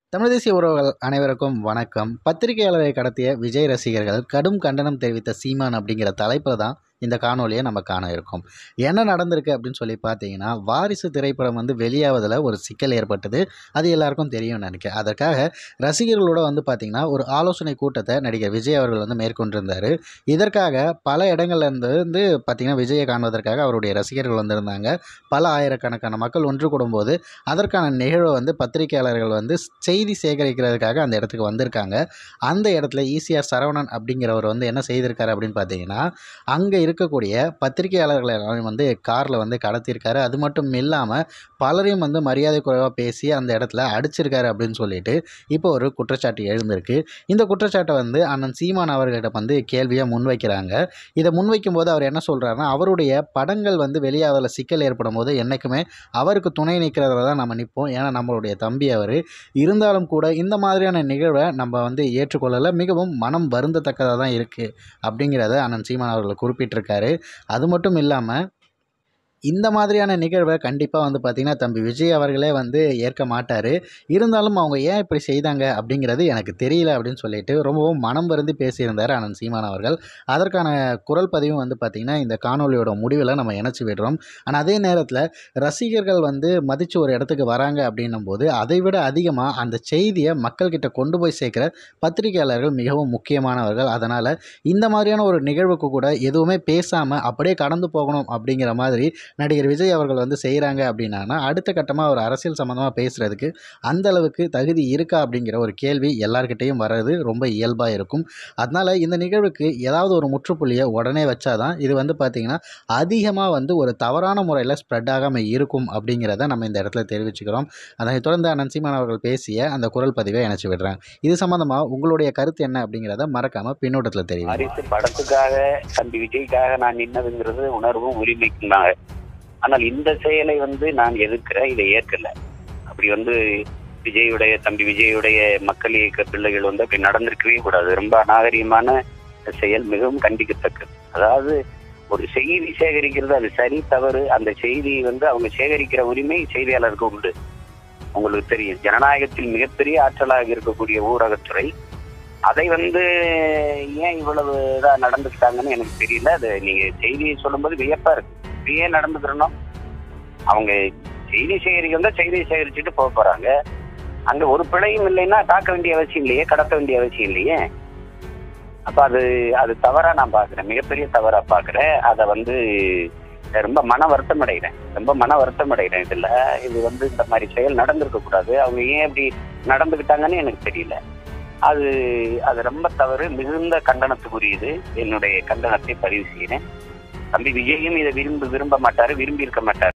தமிழ் தேசிய உறவுகள் அனைவருக்கும் வணக்கம் பத்திரிகையாளரை கடத்திய விஜய் ரசிகர்கள் கடும் கண்டனம் தெரிவித்த சீமான் அப்படிங்கிற தலைப்பில் தான் இந்த காணொலியை நம்ம காண இருக்கோம் என்ன நடந்திருக்கு அப்படின்னு சொல்லி பார்த்தீங்கன்னா வாரிசு திரைப்படம் வந்து வெளியாவதில் ஒரு சிக்கல் ஏற்பட்டது அது எல்லாருக்கும் தெரியும்னு நினைக்கிறேன் அதற்காக ரசிகர்களோட வந்து பார்த்திங்கன்னா ஒரு ஆலோசனை கூட்டத்தை நடிகர் விஜய் அவர்கள் வந்து மேற்கொண்டிருந்தார் இதற்காக பல இடங்கள்ல இருந்து வந்து பார்த்திங்கன்னா விஜயை காண்பதற்காக அவருடைய ரசிகர்கள் வந்திருந்தாங்க பல ஆயிரக்கணக்கான மக்கள் ஒன்று கூடும்போது அதற்கான நிகழ்வை வந்து பத்திரிகையாளர்கள் வந்து செய்தி சேகரிக்கிறதுக்காக அந்த இடத்துக்கு வந்திருக்காங்க அந்த இடத்துல ஈசிஆர் சரவணன் அப்படிங்கிறவர் வந்து என்ன செய்திருக்காரு அப்படின்னு பார்த்தீங்கன்னா அங்கே இருக்கக்கூடிய பத்திரிகையாளர்களை எல்லாரும் வந்து காரில் வந்து கடத்தியிருக்காரு அது மட்டும் இல்லாமல் பலரையும் வந்து மரியாதை குறைவாக பேசி அந்த இடத்துல அடிச்சிருக்காரு அப்படின்னு சொல்லிட்டு இப்போ ஒரு குற்றச்சாட்டு எழுந்திருக்கு இந்த குற்றச்சாட்டை வந்து அண்ணன் சீமான் அவர்களிடம் வந்து கேள்வியாக முன்வைக்கிறாங்க இதை முன்வைக்கும் போது அவர் என்ன சொல்கிறாருன்னா அவருடைய படங்கள் வந்து வெளியாவதில் சிக்கல் ஏற்படும் போது என்றைக்குமே அவருக்கு துணை நிற்கிறதுல தான் நம்ம நிற்போம் ஏன்னா நம்மளுடைய தம்பி அவர் இருந்தாலும் கூட இந்த மாதிரியான நிகழ்வை நம்ம வந்து ஏற்றுக்கொள்ளலை மிகவும் மனம் வருந்தத்தக்கதாக தான் இருக்குது அப்படிங்கிறத அண்ணன் சீமான் அவர்கள் குறிப்பிட்டிருக்காரு அது மட்டும் இல்லாமல் இந்த மாதிரியான நிகழ்வை கண்டிப்பாக வந்து பார்த்திங்கன்னா தம்பி விஜய் அவர்களே வந்து ஏற்க மாட்டார் இருந்தாலும் அவங்க ஏன் இப்படி செய்தாங்க அப்படிங்கிறது எனக்கு தெரியல அப்படின்னு சொல்லிட்டு ரொம்பவும் மனம் வருந்தி பேசியிருந்தார் அனந்த் சீமான் அவர்கள் அதற்கான குரல் பதிவும் வந்து பார்த்திங்கன்னா இந்த காணொலியோட முடிவில் நம்ம இணைச்சி விடுறோம் ஆனால் அதே நேரத்தில் ரசிகர்கள் வந்து மதித்து ஒரு இடத்துக்கு வராங்க அப்படின்னும் போது அதை விட அதிகமாக அந்த செய்தியை மக்கள்கிட்ட கொண்டு போய் சேர்க்குற பத்திரிகையாளர்கள் மிகவும் முக்கியமானவர்கள் அதனால் இந்த மாதிரியான ஒரு நிகழ்வுக்கு கூட எதுவுமே பேசாமல் அப்படியே கடந்து போகணும் அப்படிங்கிற மாதிரி நடிகர் விஜய் அவர்கள் வந்து செய்கிறாங்க அப்படின்னா அடுத்த கட்டமாக ஒரு அரசியல் சம்மந்தமாக பேசுகிறதுக்கு அந்த அளவுக்கு தகுதி இருக்கா அப்படிங்கிற ஒரு கேள்வி எல்லார்கிட்டேயும் வர்றது ரொம்ப இயல்பாக இருக்கும் அதனால் இந்த நிகழ்வுக்கு ஏதாவது ஒரு முற்றுப்புள்ளியை உடனே வச்சாதான் இது வந்து பார்த்திங்கன்னா அதிகமாக வந்து ஒரு தவறான முறையில் ஸ்ப்ரெட் ஆகாமல் இருக்கும் அப்படிங்கிறத நம்ம இந்த இடத்துல தெரிவிச்சுக்கிறோம் அதனைத் தொடர்ந்து அண்ணன் சீமான் அவர்கள் பேசிய அந்த குரல் பதிவை இணைச்சி விடுறேன் இது சம்மந்தமாக உங்களுடைய கருத்து என்ன அப்படிங்கிறத மறக்காமல் பின்னோட்டத்தில் தெரியும் வாரிசு படத்துக்காக தம்பி விஜய்க்காக நான் நின்னதுங்கிறது உணர்வும் உரிமைக்கும் தான் ஆனால் இந்த செயலை வந்து நான் எதிர்க்கிறேன் இதை ஏற்கல அப்படி வந்து விஜயுடைய தம்பி விஜயுடைய மக்கள் இயக்க பிள்ளைகள் வந்து அப்படி நடந்திருக்கவே கூடாது ரொம்ப அநாகரிகமான செயல் மிகவும் கண்டிக்கத்தக்கது அதாவது ஒரு செய்தி சேகரிக்கிறது அது சரி தவறு அந்த செய்தி வந்து அவங்க சேகரிக்கிற உரிமை செய்தியாளருக்கு உண்டு உங்களுக்கு தெரியும் ஜனநாயகத்தில் மிகப்பெரிய ஆற்றலாக இருக்கக்கூடிய ஊடகத்துறை அதை வந்து ஏன் இவ்வளவு இதா நடந்துக்கிட்டாங்கன்னு எனக்கு தெரியல அது நீங்க செய்தியை சொல்லும்போது வியப்பா இருக்கு இப்படி ஏன் நடந்துக்கிறணும் அவங்க செய்தி சேகரிக்க வந்தா செய்தியை சேகரிச்சுட்டு போக போறாங்க அங்க ஒரு பிழையும் இல்லைன்னா தாக்க வேண்டிய அவசியம் இல்லையே கடத்த வேண்டிய அவசியம் இல்லையே அப்ப அது அது தவறா நான் பாக்குறேன் மிகப்பெரிய தவறா பாக்குறேன் அதை வந்து ரொம்ப மன வருத்தம் அடைகிறேன் ரொம்ப மன வருத்தம் அடைகிறேன் இதுல இது வந்து இந்த மாதிரி செயல் நடந்திருக்க கூடாது அவங்க ஏன் இப்படி நடந்துக்கிட்டாங்கன்னு எனக்கு தெரியல அது அது ரொம்ப தவறு மிகுந்த கண்டனத்துக்குரியது என்னுடைய கண்டனத்தை பதிவு செய்கிறேன் தம்பி விஜயும் இதை விரும்ப விரும்ப மாட்டாரு விரும்பி இருக்க மாட்டாரு